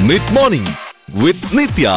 mid morning with Nithya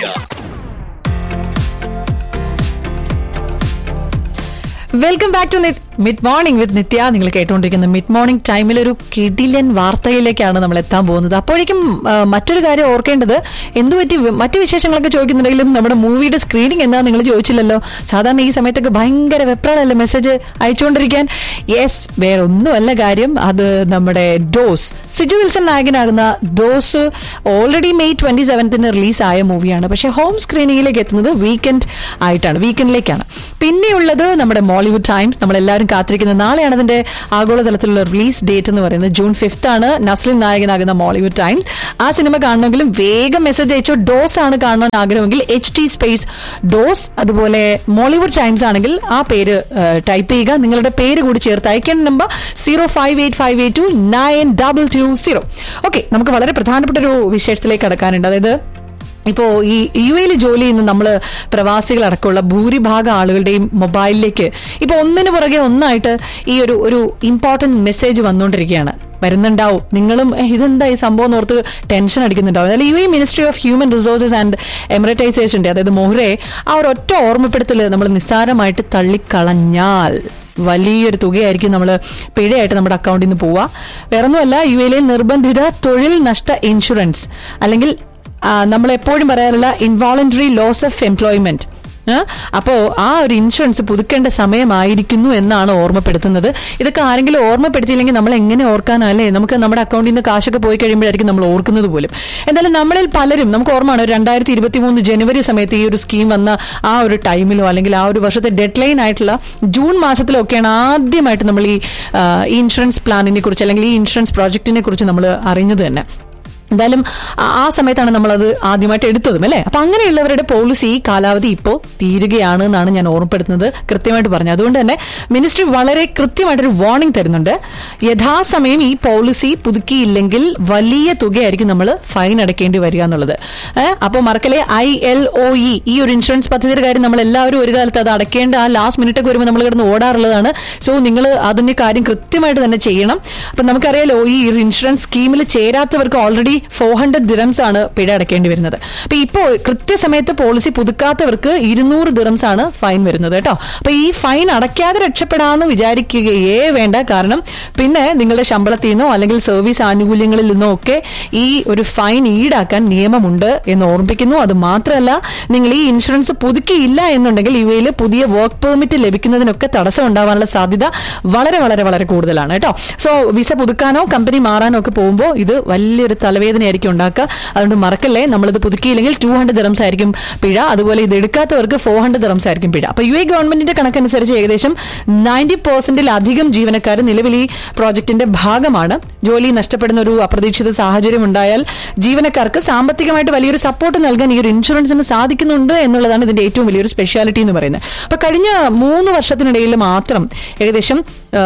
welcome back to mid morning with Nithya നിങ്ങൾ കേട്ടുകൊണ്ടിരിക്കുന്ന mid morning ടൈമിൽ ഒരു കിടിലൻ വാർത്തയിലേക്കാണ് നമ്മൾ എത്താൻ പോകുന്നത് അപ്പോഴേക്കും ആ, മറ്റൊരു കാര്യം ഓർക്കേണ്ടത് എന്തുപറ്റി മറ്റു വിശേഷങ്ങളൊക്കെ ചോദിക്കുന്നുണ്ടെങ്കിലും നമ്മുടെ മൂവിയുടെ സ്ക്രീനിങ് എന്താ നിങ്ങൾ ചോദിച്ചില്ലല്ലോ സാധാരണ ഈ സമയത്തൊക്കെ ഭയങ്കര വെപ്രാളല്ലേ മെസ്സേജ് അയച്ചുകൊണ്ടിരിക്കാൻ യെസ് വേറെ ഒന്നുമല്ല കാര്യം അത് നമ്മുടെ ഡോസ് സിജു വിൽസൺ നായകനാകുന്ന ഡോസ് ഓൾറെഡി മെയ് ട്വന്റി സെവൻത്തിന് റിലീസായ മൂവിയാണ് പക്ഷേ ഹോം സ്ക്രീനിങ്ങിലേക്ക് എത്തുന്നത് വീക്കെൻഡ് ആയിട്ടാണ് വീക്കെൻഡിലേക്കാണ് പിന്നെയുള്ളത് നമ്മുടെ മോളിവുഡ് ടൈംസ് നമ്മളെല്ലാവരും കാത്തിരിക്കുന്നത് നാളെയാണ് അതിന്റെ ആഗോളതലത്തിലുള്ള റിലീസ് ഡേറ്റ് എന്ന് പറയുന്നത് ജൂൺ ഫിഫ്ത്ത് ആണ് നസ്ലിൻ നായകനാകുന്ന മോളിവുഡ് ടൈംസ് ആ സിനിമ കാണണമെങ്കിലും വേഗം മെസ്സേജ് അയച്ചോ ഡോസ് ആണ് കാണാൻ ആഗ്രഹമെങ്കിൽ എച്ച് ടി സ്പേസ് ഡോസ് അതുപോലെ മോളിവുഡ് ടൈംസ് ആണെങ്കിൽ ആ പേര് ടൈപ്പ് ചെയ്യുക നിങ്ങളുടെ പേര് കൂടി ചേർത്ത് അയക്കേണ്ട number zero five eight five eight two nine double two zero okay നമുക്ക് വളരെ പ്രധാനപ്പെട്ട ഒരു വിഷയത്തിലേക്ക് കടക്കാനുണ്ട് അതായത് ഇപ്പോൾ ഈ യു എയിൽ ജോലി ചെയ്യുന്ന നമ്മൾ പ്രവാസികളടക്കമുള്ള ഭൂരിഭാഗം ആളുകളുടെയും മൊബൈലിലേക്ക് ഇപ്പോൾ ഒന്നിനു പുറകെ ഒന്നായിട്ട് ഈ ഒരു ഒരു ഇമ്പോർട്ടന്റ് മെസ്സേജ് വന്നുകൊണ്ടിരിക്കുകയാണ് വരുന്നുണ്ടാവും നിങ്ങളും "ഏ, ഇതെന്താ ഈ സംഭവം എന്ന് ഓർത്ത് ടെൻഷൻ അടിക്കുന്നുണ്ടാവും അതായത് U A ministry of human resources and എമററ്റൈസേഷൻ്റെ അതായത് മൊഹ്റെ ആ ഒരു ഒറ്റ ഓർമ്മപ്പെടുത്തൽ നമ്മൾ നിസ്സാരമായിട്ട് തള്ളിക്കളഞ്ഞാൽ വലിയൊരു തുകയായിരിക്കും നമ്മൾ പിഴയായിട്ട് നമ്മുടെ അക്കൗണ്ടിൽ നിന്ന് പോവുക വേറൊന്നുമല്ല യു എയിലെ നിർബന്ധിത തൊഴിൽ നഷ്ട ഇൻഷുറൻസ് അല്ലെങ്കിൽ നമ്മൾ എപ്പോഴും പറയാറുള്ള ഇൻവോളണ്ടറി ലോസ് ഓഫ് എംപ്ലോയ്മെന്റ് അപ്പോൾ ആ ഒരു ഇൻഷുറൻസ് പുതുക്കേണ്ട സമയമായിരിക്കുന്നു എന്നാണ് ഓർമ്മപ്പെടുത്തുന്നത് ഇതൊക്കെ ആരെങ്കിലും ഓർമ്മപ്പെടുത്തിയില്ലെങ്കിൽ നമ്മൾ എങ്ങനെ ഓർക്കാനല്ലേ നമുക്ക് നമ്മുടെ അക്കൗണ്ടിൽ നിന്ന് കാശൊക്കെ പോയി കഴിയുമ്പോഴായിരിക്കും നമ്മൾ ഓർക്കുന്നത് പോലും എന്തായാലും നമ്മളിൽ പലരും നമുക്ക് ഓർമ്മയാണ് രണ്ടായിരത്തി ഇരുപത്തി മൂന്ന് ജനുവരി സമയത്ത് ഈ ഒരു സ്കീം വന്ന ആ ഒരു ടൈമിലോ അല്ലെങ്കിൽ ആ ഒരു വർഷത്തെ ഡെഡ് ലൈൻ ആയിട്ടുള്ള ജൂൺ മാസത്തിലൊക്കെയാണ് ആദ്യമായിട്ട് നമ്മൾ ഈ ആ, ഈ ഇൻഷുറൻസ് പ്ലാനിനെ കുറിച്ച് അല്ലെങ്കിൽ ഈ ഇൻഷുറൻസ് പ്രോജക്റ്റിനെ കുറിച്ച് നമ്മൾ അറിഞ്ഞത് തന്നെ എന്തായാലും ആ- ആ സമയത്താണ് നമ്മളത് ആദ്യമായിട്ട് എടുത്തതും അല്ലേ അപ്പൊ അങ്ങനെയുള്ളവരുടെ പോളിസി കാലാവധി ഇപ്പോൾ തീരുകയാണ് എന്നാണ് ഞാൻ ഓർമ്മപ്പെടുത്തുന്നത് കൃത്യമായിട്ട് പറഞ്ഞു അതുകൊണ്ട് തന്നെ മിനിസ്ട്രി വളരെ കൃത്യമായിട്ടൊരു വാർണിംഗ് തരുന്നുണ്ട് യഥാസമയം ഈ പോളിസി പുതുക്കിയില്ലെങ്കിൽ വലിയ തുകയായിരിക്കും നമ്മൾ ഫൈൻ അടയ്ക്കേണ്ടി വരിക എന്നുള്ളത് ഏഹ് അപ്പോൾ മറക്കലെ ഐ എൽ ഒ ഇ ഈ ഒരു ഇൻഷുറൻസ് പദ്ധതിയുടെ കാര്യം നമ്മൾ എല്ലാവരും ഒരു കാലത്ത് അത് അടയ്ക്കേണ്ട ആ ലാസ്റ്റ് മിനിറ്റ് ഒക്കെ വരുമ്പോൾ നമ്മൾ കിടന്ന് ഓടാറുള്ളതാണ് സോ നിങ്ങൾ അതിന്റെ കാര്യം കൃത്യമായിട്ട് തന്നെ ചെയ്യണം അപ്പൊ നമുക്കറിയാലോ ഈ ഒരു ഇൻഷുറൻസ് സ്കീമിൽ ചേരാത്തവർക്ക് ഓൾറെഡി ഫോർ ഹൺഡ്രഡ് ദിറംസ് ആണ് പിഴ അടയ്ക്കേണ്ടി വരുന്നത് അപ്പൊ ഇപ്പോൾ കൃത്യസമയത്ത് പോളിസി പുതുക്കാത്തവർക്ക് ഇരുന്നൂറ് ദിറംസ് ആണ് ഫൈൻ വരുന്നത് കേട്ടോ അപ്പൊ ഈ ഫൈൻ അടയ്ക്കാതെ രക്ഷപ്പെടാമെന്ന് വിചാരിക്കുകയേ വേണ്ട കാരണം പിന്നെ നിങ്ങളുടെ ശമ്പളത്തിൽ നിന്നോ അല്ലെങ്കിൽ സർവീസ് ആനുകൂല്യങ്ങളിൽ നിന്നോ ഒക്കെ ഈ ഒരു ഫൈൻ ഈടാക്കാൻ നിയമമുണ്ട് എന്ന് ഓർമ്മിപ്പിക്കുന്നു അത് മാത്രമല്ല നിങ്ങൾ ഈ ഇൻഷുറൻസ് പുതുക്കിയില്ല എന്നുണ്ടെങ്കിൽ ഇവയിൽ പുതിയ വർക്ക് പെർമിറ്റ് ലഭിക്കുന്നതിനൊക്കെ തടസ്സം ഉണ്ടാവാനുള്ള സാധ്യത വളരെ വളരെ വളരെ കൂടുതലാണ് കേട്ടോ സോ വിസ പുതുക്കാനോ കമ്പനി മാറാനോ ഒക്കെ പോകുമ്പോൾ ഇത് വലിയൊരു തലവേദനയായിരിക്കും ഉണ്ടാക്കുക അതുകൊണ്ട് മറക്കല്ലേ നമ്മളിത് പുതുക്കിയില്ലെങ്കിൽ ടു ഹൺഡ്രഡ് ദിറംസ് ആയിരിക്കും പിഴ അതുപോലെ ഇത് എടുക്കാത്തവർക്ക് ഫോർ ഹൺഡ്രഡ് ദിറംസ് ആയിരിക്കും പിഴ അപ്പൊ യു എ ഗവൺമെന്റിന്റെ കണക്കനുസരിച്ച് ഏകദേശം നയൻറ്റി പെർസെന്റിലധികം ജീവനക്കാർ നിലവിൽ ഈ പ്രോജക്റ്റിന്റെ ഭാഗമാണ് ജോലി നഷ്ടപ്പെടുന്ന ഒരു അപ്രതീക്ഷിത സാഹചര്യം ഉണ്ടായാൽ ജീവനക്കാർക്ക് സാമ്പത്തികമായിട്ട് വലിയൊരു സപ്പോർട്ട് നൽകാൻ ഈ ഒരു ഇൻഷുറൻസിന് സാധിക്കുന്നുണ്ട് എന്നുള്ളതാണ് ഇതിന്റെ ഏറ്റവും വലിയൊരു സ്പെഷ്യാലിറ്റി എന്ന് പറയുന്നത് അപ്പൊ കഴിഞ്ഞ മൂന്ന് വർഷത്തിനിടയിൽ മാത്രം ഏകദേശം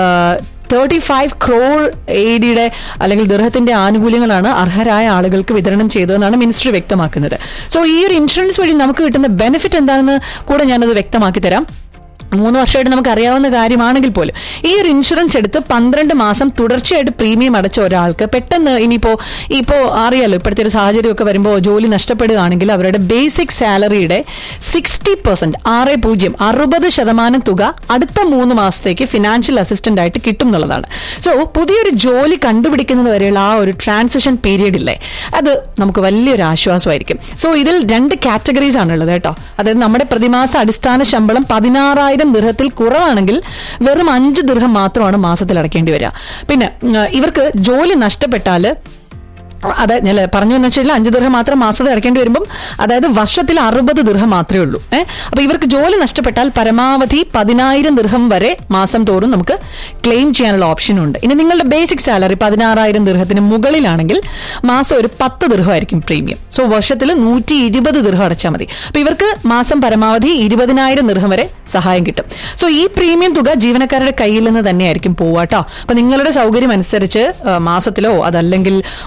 തേർട്ടി ഫൈവ് ക്രോർ എ ഡിയുടെ അല്ലെങ്കിൽ ദൃഹത്തിന്റെ ആനുകൂല്യങ്ങളാണ് അർഹരായ ആളുകൾക്ക് വിതരണം ചെയ്തതെന്നാണ് മിനിസ്ട്രി വ്യക്തമാക്കുന്നത് സോ ഈ ഒരു ഇൻഷുറൻസ് വഴി നമുക്ക് കിട്ടുന്ന ബെനിഫിറ്റ് എന്താണെന്ന് കൂടെ ഞാനത് വ്യക്തമാക്കി തരാം മൂന്ന് വർഷമായിട്ട് നമുക്ക് അറിയാവുന്ന കാര്യമാണെങ്കിൽ പോലും ഈ ഒരു ഇൻഷുറൻസ് എടുത്ത് പന്ത്രണ്ട് മാസം തുടർച്ചയായിട്ട് പ്രീമിയം അടച്ച ഒരാൾക്ക് പെട്ടെന്ന് ഇനിയിപ്പോ ഇപ്പോ അറിയാലോ ഇപ്പോഴത്തെ ഒരു സാഹചര്യമൊക്കെ വരുമ്പോൾ ജോലി നഷ്ടപ്പെടുകയാണെങ്കിൽ അവരുടെ ബേസിക് സാലറിയുടെ സിക്സ്റ്റി പെർസെന്റ് ആറ് പൂജ്യം അറുപത് ശതമാനം തുക അടുത്ത മൂന്ന് മാസത്തേക്ക് ഫിനാൻഷ്യൽ അസിസ്റ്റന്റ് ആയിട്ട് കിട്ടും എന്നുള്ളതാണ് സോ പുതിയൊരു ജോലി കണ്ടുപിടിക്കുന്നത് വരെയുള്ള ആ ഒരു ട്രാൻസിഷൻ പീരീഡ് ഇല്ലേ അത് നമുക്ക് വലിയൊരു ആശ്വാസമായിരിക്കും സോ ഇതിൽ രണ്ട് കാറ്റഗറീസ് ആണുള്ളത് കേട്ടോ അതായത് നമ്മുടെ പ്രതിമാസ അടിസ്ഥാന ശമ്പളം പതിനാറായിരം ദൃഹത്തിൽ കുറവാണെങ്കിൽ വെറും അഞ്ച് ദൃഹം മാത്രമാണ് മാസത്തിൽ അടയ്ക്കേണ്ടി വരിക പിന്നെ ഉം, ഇവർക്ക് ജോലി നഷ്ടപ്പെട്ടാൽ അതെ ഞാൻ പറഞ്ഞു എന്ന് വെച്ചാൽ അഞ്ച് ദീർഘം മാത്രം മാസത്തിൽ അടയ്ക്കേണ്ടി വരുമ്പം അതായത് വർഷത്തിൽ അറുപത് ദീർഘം മാത്രമേ ഉള്ളൂ ഏഹ് അപ്പൊ ഇവർക്ക് ജോലി നഷ്ടപ്പെട്ടാൽ പരമാവധി പതിനായിരം ദീർഘം വരെ മാസം തോറും നമുക്ക് ക്ലെയിം ചെയ്യാനുള്ള ഓപ്ഷൻ ഉണ്ട് ഇനി നിങ്ങളുടെ ബേസിക് സാലറി പതിനാറായിരം ദീർഘത്തിന് മുകളിലാണെങ്കിൽ മാസം ഒരു പത്ത് ദീർഘമായിരിക്കും പ്രീമിയം സോ വർഷത്തിൽ നൂറ്റി ഇരുപത് ദീർഘം അടച്ചാൽ മതി അപ്പൊ ഇവർക്ക് മാസം പരമാവധി ഇരുപതിനായിരം ദീർഘം വരെ സഹായം കിട്ടും സോ ഈ പ്രീമിയം തുക ജീവനക്കാരുടെ കയ്യിൽ നിന്ന് തന്നെയായിരിക്കും പോവാട്ടോ അപ്പൊ നിങ്ങളുടെ സൗകര്യം അനുസരിച്ച് ആ, മാസത്തിലോ അതല്ലെങ്കിൽ ഒരു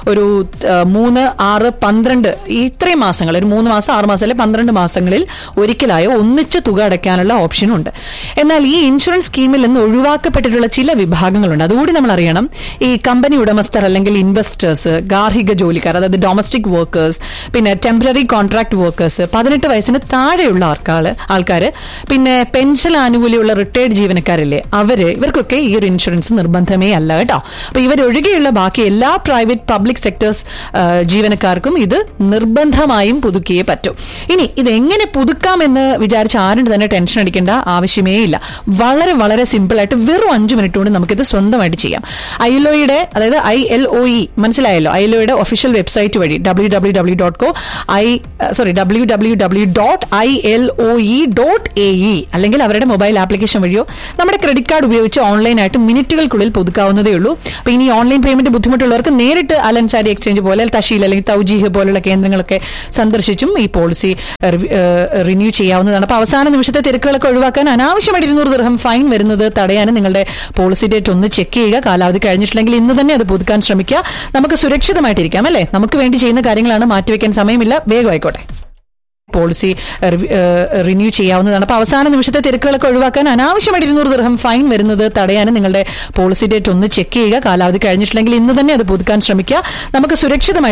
ആ, മൂന്ന് ആറ് പന്ത്രണ്ട് ഈ ഇത്രയും മാസങ്ങൾ ഒരു മൂന്ന് മാസം ആറ് മാസം അല്ലെ പന്ത്രണ്ട് മാസങ്ങളിൽ ഒരിക്കലായോ ഒന്നിച്ച് തുക അടയ്ക്കാനുള്ള ഓപ്ഷനും ഉണ്ട് എന്നാൽ ഈ ഇൻഷുറൻസ് സ്കീമിൽ നിന്ന് ഒഴിവാക്കപ്പെട്ടിട്ടുള്ള ചില വിഭാഗങ്ങളുണ്ട് അതുകൂടി നമ്മൾ അറിയണം ഈ കമ്പനി ഉടമസ്ഥർ അല്ലെങ്കിൽ ഇൻവെസ്റ്റേഴ്സ് ഗാർഹിക ജോലിക്കാർ അതായത് ഡൊമസ്റ്റിക് വർക്കേഴ്സ് പിന്നെ ടെമ്പററി കോൺട്രാക്ട് വർക്കേഴ്സ് പതിനെട്ട് വയസ്സിന് താഴെയുള്ള ആൾക്കാർ ആൾക്കാർ പിന്നെ പെൻഷൻ ആനുകൂല്യമുള്ള റിട്ടയർഡ് ജീവനക്കാരില്ലേ അവര് ഇവർക്കൊക്കെ ഈ ഒരു ഇൻഷുറൻസ് നിർബന്ധമേ അല്ല കേട്ടോ അപ്പൊ ഇവരൊഴികെയുള്ള ബാക്കി എല്ലാ പ്രൈവറ്റ് പബ്ലിക് സെക്ടേഴ്സ് ജീവനക്കാർക്കും ഇത് നിർബന്ധമായും പുതുക്കിയേ പറ്റൂ ഇനി ഇത് എങ്ങനെ പുതുക്കാമെന്ന് വിചാരിച്ച് ആരും തന്നെ ടെൻഷൻ അടിക്കേണ്ട ആവശ്യമേ ഇല്ല വളരെ വളരെ സിമ്പിൾ ആയിട്ട് വെറും അഞ്ച് മിനിറ്റ് കൊണ്ട് നമുക്കിത് സ്വന്തമായിട്ട് ചെയ്യാം ഐ എൽ ഒയുടെ അതായത് ഐ എൽ ഒ ഇ മനസ്സിലായല്ലോ ഐ എൽ ഒയുടെ ഒഫീഷ്യൽ വെബ്സൈറ്റ് വഴി W W W dot co I sorry W W W dot I L O E dot A E അല്ലെങ്കിൽ അവരുടെ മൊബൈൽ ആപ്ലിക്കേഷൻ വഴിയോ നമ്മുടെ ക്രെഡിറ്റ് കാർഡ് ഉപയോഗിച്ച് ഓൺലൈനായിട്ട് മിനിറ്റുകൾക്കുള്ളിൽ പുതുക്കാവുന്നതേ ഉള്ളൂ അപ്പൊ ഇനി ഓൺലൈൻ പേയ്മെന്റ് ബുദ്ധിമുട്ടുള്ളവർക്ക് നേരിട്ട് അലൻസാരി എക്സ്ചേഞ്ച് പോലെ തഷീൽ അല്ലെങ്കിൽ തൗജീഹ് പോലുള്ള കേന്ദ്രങ്ങളൊക്കെ സന്ദർശിച്ചും ഈ പോളിസി റിന്യൂ ചെയ്യാവുന്നതാണ് അപ്പൊ അവസാന നിമിഷത്തെ തിരക്കുകളൊക്കെ ഒഴിവാക്കാൻ അനാവശ്യമായിട്ട് ഇരുന്നൂറ് ദിർഹം ഫൈൻ വരുന്നത് തടയാനും നിങ്ങളുടെ പോളിസി ഡേറ്റ് ഒന്ന് ചെക്ക് ചെയ്യുക കാലാവധി കഴിഞ്ഞിട്ടില്ലെങ്കിൽ ഇന്ന് തന്നെ അത് പുതുക്കാൻ ശ്രമിക്കുക നമുക്ക് സുരക്ഷിതമായിട്ടിരിക്കാം അല്ലേ നമുക്ക് വേണ്ടി ചെയ്യുന്ന കാര്യങ്ങളാണ് മാറ്റിവെക്കാൻ സമയമില്ല വേഗം ആയിക്കോട്ടെ പോളിസി റിന്യൂ ചെയ്യാവുന്നതാണ് അപ്പൊ അവസാന നിമിഷത്തെ തിരക്കുകളൊക്കെ ഒഴിവാക്കാൻ അനാവശ്യമായിട്ട് ഇരുന്നൂറ് ദിർഹം ഫൈൻ വരുന്നത് തടയാനും നിങ്ങളുടെ പോളിസി ഡേറ്റ് ഒന്ന് ചെക്ക് ചെയ്യുക കാലാവധി കഴിഞ്ഞിട്ടില്ലെങ്കിൽ ഇന്ന് തന്നെ അത് പുതുക്കാൻ ശ്രമിക്കുക നമുക്ക് സുരക്ഷിതമായി